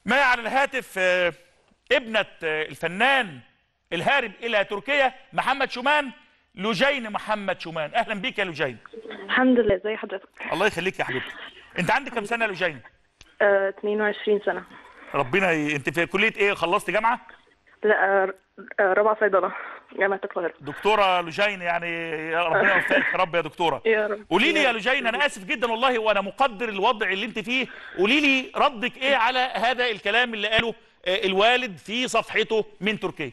معي على الهاتف آه، ابنة آه، الفنان الهارب إلى تركيا محمد شومان لجين محمد شومان أهلا بيك يا لجين الحمد لله ازي حضرتك الله يخليك يا حبيبتي أنت عندك كم سنة يا لجين؟ آه 22 سنة ربنا ي... أنت في كلية إيه خلصت جامعة؟ لا آه آه، رابعة صيدلة جامعة القاهرة دكتورة لجين يعني يا ربنا يوفقك يا رب يا دكتورة يا رب قولي لي يا لجين أنا آسف جدا والله وأنا مقدر الوضع اللي أنت فيه قولي لي ردك إيه على هذا الكلام اللي قاله آه، الوالد في صفحته من تركيا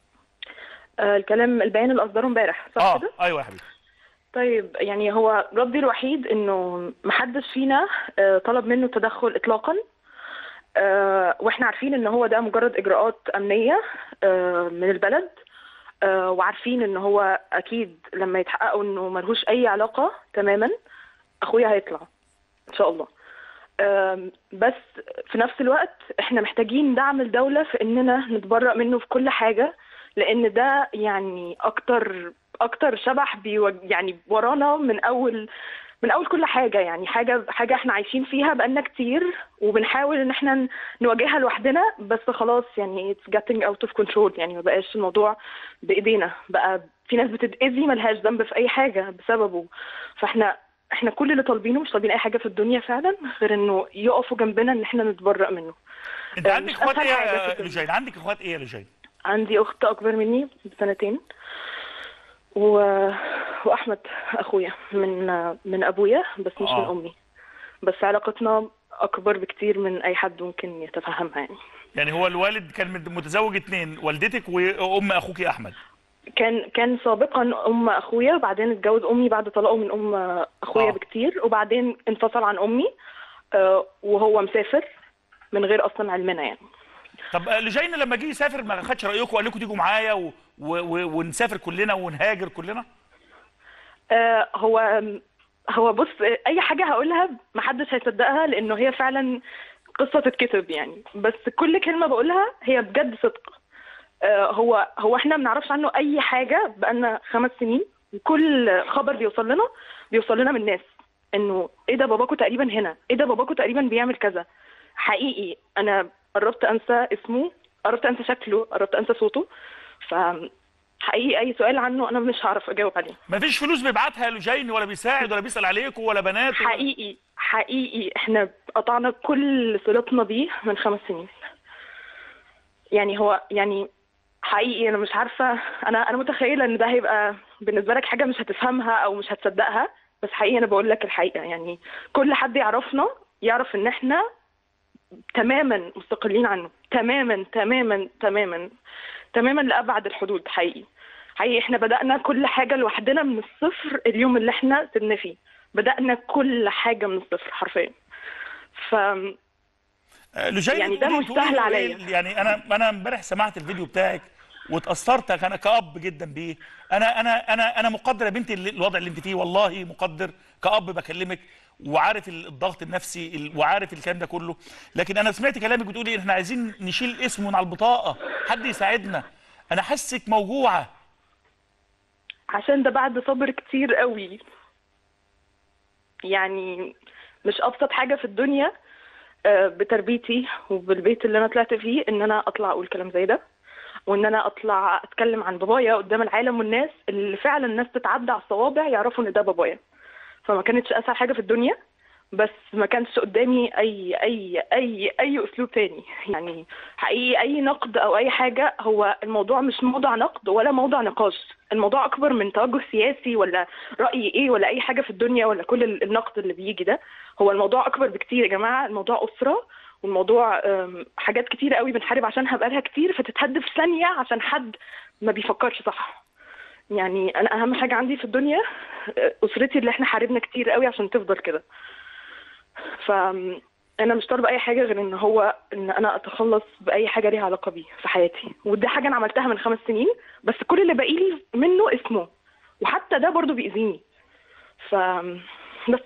آه الكلام البيان اللي اصدره امبارح صح اه كده؟ ايوه يا حبيبي طيب يعني هو ردي الوحيد انه محدش فينا آه طلب منه التدخل اطلاقا آه واحنا عارفين ان هو ده مجرد اجراءات امنية آه من البلد آه وعارفين ان هو اكيد لما يتحققوا انه ملهوش اي علاقة تماما اخويا هيطلع ان شاء الله آم، بس في نفس الوقت احنا محتاجين دعم الدولة في اننا نتبرأ منه في كل حاجة لان ده يعني اكتر اكتر شبح بيوج يعني ورانا من اول من اول كل حاجة يعني حاجة حاجة احنا عايشين فيها بقالنا كتير وبنحاول ان احنا ن- نواجهها لوحدنا بس خلاص يعني it's getting out of control يعني ما بقاش الموضوع بايدينا بقى في ناس بتتأذي ملهاش ذنب في اي حاجة بسببه فاحنا احنا كل اللي طالبينه مش طالبين اي حاجه في الدنيا فعلا غير انه يقفوا جنبنا ان احنا نتبرأ منه انت آه، عندك مش اخوات أسهل ايه حاجة في يا الدنيا. لجين عندك اخوات ايه يا لجين عندي اخت اكبر مني بسنتين و... واحمد اخويا من من ابويا بس مش آه. من امي بس علاقتنا اكبر بكتير من اي حد ممكن يتفهمها يعني يعني هو الوالد كان مت- متزوج اتنين والدتك وام اخوك احمد كان كان سابقا ام اخويا وبعدين اتجوز امي بعد طلاقه من ام اخويا آه. بكتير وبعدين انفصل عن امي آه، وهو مسافر من غير اصلا علمنا يعني طب آه، لجين لما جه يسافر ما خدش رايكم وقال لكم تيجوا معايا و... و... و... ونسافر كلنا ونهاجر كلنا آه، هو هو بص اي حاجه هقولها محدش هيصدقها لانه هي فعلا قصه تتكتب يعني بس كل كلمه بقولها هي بجد صدق آه، هو هو احنا ما بنعرفش عنه اي حاجه بقالنا خمس سنين وكل خبر بيوصل لنا بيوصل لنا من ناس انه ايه ده باباكو تقريبا هنا ايه ده باباكو تقريبا بيعمل كذا حقيقي انا قربت انسى اسمه قربت انسى شكله قربت انسى صوته ف حقيقي اي سؤال عنه انا مش هعرف اجاوب عليه ما فيش فلوس بيبعتها لجين ولا بيساعد ولا بيسال عليكم ولا بنات ولا... حقيقي حقيقي احنا قطعنا كل صلتنا بيه من خمس سنين يعني هو يعني حقيقي انا مش عارفه انا انا متخيله ان ده هيبقى بالنسبه لك حاجه مش هتفهمها او مش هتصدقها بس حقيقي انا بقول لك الحقيقه يعني كل حد يعرفنا يعرف ان احنا تماما مستقلين عنه تماما تماما تماما تماما لابعد الحدود حقيقي حقيقي احنا بدانا كل حاجه لوحدنا من الصفر اليوم اللي احنا سبنا فيه بدانا كل حاجه من الصفر حرفيا ف آه، لجين يعني ده تقولي- مش تقولي سهل له عليا. إيه؟ يعني انا انا امبارح سمعت الفيديو بتاعك واتاثرت انا كاب جدا بيه انا انا انا انا مقدر يا بنتي ال- الوضع اللي انت فيه والله مقدر كاب بكلمك وعارف ال- الضغط النفسي ال- وعارف الكلام ده كله لكن انا سمعت كلامك بتقولي احنا عايزين نشيل اسمه من على البطاقه حد يساعدنا انا حاسك موجوعه عشان ده بعد صبر كتير قوي يعني مش ابسط حاجه في الدنيا آه، بتربيتي وبالبيت اللي انا طلعت فيه ان انا اطلع اقول كلام زي ده وان انا اطلع اتكلم عن بابايا قدام العالم والناس اللي فعلا الناس تتعدى على الصوابع يعرفوا ان ده بابايا فما كانتش اسهل حاجه في الدنيا بس ما كانش قدامي اي اي اي اي اسلوب تاني يعني حقيقي اي نقد او اي حاجه هو الموضوع مش موضوع نقد ولا موضوع نقاش الموضوع اكبر من توجه سياسي ولا راي ايه ولا اي حاجه في الدنيا ولا كل ال- النقد اللي بيجي ده هو الموضوع اكبر بكتير يا جماعه الموضوع اسره والموضوع أم، حاجات كتير قوي بنحارب عشانها بقالها كتير فتتهد في ثانيه عشان حد ما بيفكرش صح يعني انا اهم حاجه عندي في الدنيا أه، اسرتي اللي احنا حاربنا كتير قوي عشان تفضل كده ف انا مش طالبه اي حاجه غير ان هو ان انا اتخلص باي حاجه ليها علاقه بيه في حياتي ودي حاجه انا عملتها من خمس سنين بس كل اللي باقي لي منه اسمه وحتى ده برضو بيأذيني ف بس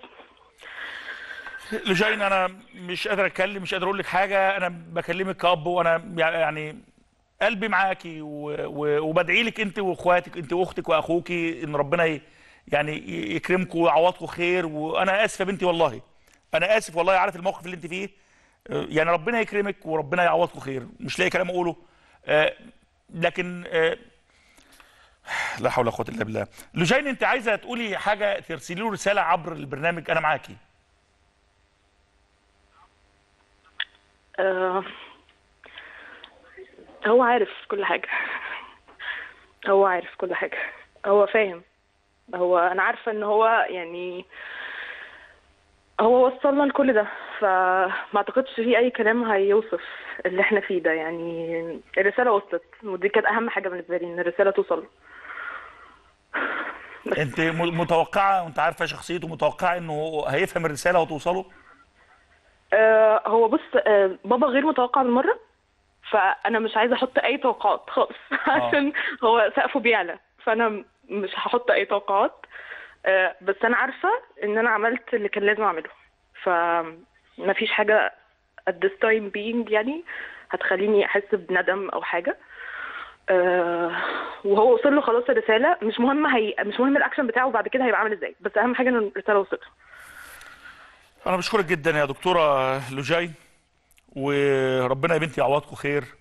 لجين انا مش قادر اتكلم مش قادر اقول لك حاجه انا بكلمك كاب وانا يعني قلبي معاكي و- و- وبدعي لك انت واخواتك انت واختك واخوكي ان ربنا ي- يعني ي- يكرمكم ويعوضكم خير وانا اسف يا بنتي والله انا اسف والله عارف الموقف اللي انت فيه آه، يعني ربنا يكرمك وربنا يعوضكم خير مش لاقي كلام اقوله آه، لكن آه، لا حول ولا قوه الا بالله لوجين انت عايزه تقولي حاجه ترسلي له رساله عبر البرنامج انا معاكي آه، هو عارف كل حاجة هو عارف كل حاجة هو فاهم هو أنا عارفة إن هو يعني هو وصلنا لكل ده فما أعتقدش في أي كلام هيوصف اللي احنا فيه ده يعني الرسالة وصلت ودي كانت أهم حاجة بالنسبة لي إن الرسالة توصل انت م- متوقعه وانت عارفه شخصيته متوقعه انه هيفهم الرساله وتوصله آه، هو بص آه، بابا غير متوقع بالمرة فأنا مش عايزة أحط أي توقعات خالص عشان هو سقفه بيعلى فأنا م- مش هحط أي توقعات آه، بس أنا عارفة إن أنا عملت اللي كان لازم أعمله فمفيش حاجة at this time being يعني هتخليني أحس بندم أو حاجة آه، وهو وصل له خلاص الرسالة مش مهم هي مش مهم الأكشن بتاعه بعد كده هيبقى عامل إزاي بس أهم حاجة إن الرسالة وصلت له انا بشكرك جدا يا دكتوره لوجاي وربنا يا بنتي يعوضكم خير